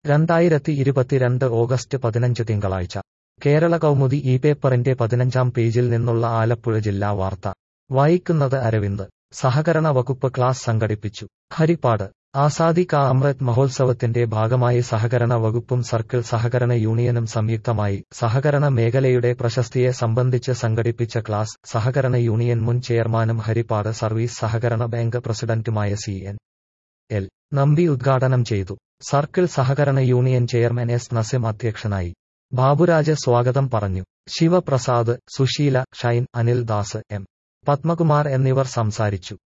രണ്ടായിരത്തി ഇരുപത്തിരണ്ട് ഓഗസ്റ്റ് പതിനഞ്ച് തിങ്കളാഴ്ച കേരള കൗമുദി ഈ പേപ്പറിന്റെ പതിനഞ്ചാം പേജിൽ നിന്നുള്ള ആലപ്പുഴ ജില്ലാ വാർത്ത വായിക്കുന്നത് അരവിന്ദ് സഹകരണ വകുപ്പ് ക്ലാസ് സംഘടിപ്പിച്ചു ഹരിപ്പാട് ആസാദി കാ അമൃത് മഹോത്സവത്തിന്റെ ഭാഗമായി സഹകരണ വകുപ്പും സർക്കിൾ സഹകരണ യൂണിയനും സംയുക്തമായി സഹകരണ മേഖലയുടെ പ്രശസ്തിയെ സംബന്ധിച്ച് സംഘടിപ്പിച്ച ക്ലാസ് സഹകരണ യൂണിയൻ മുൻ ചെയർമാനും ഹരിപ്പാട് സർവീസ് സഹകരണ ബാങ്ക് പ്രസിഡന്റുമായ സി എൻ എൽ നമ്പി ഉദ്ഘാടനം ചെയ്തു സർക്കിൾ സഹകരണ യൂണിയൻ ചെയർമാൻ എസ് നസിം അധ്യക്ഷനായി ബാബുരാജ് സ്വാഗതം പറഞ്ഞു ശിവപ്രസാദ് സുശീല ഷൈൻ അനിൽ ദാസ് എം പത്മകുമാർ എന്നിവർ സംസാരിച്ചു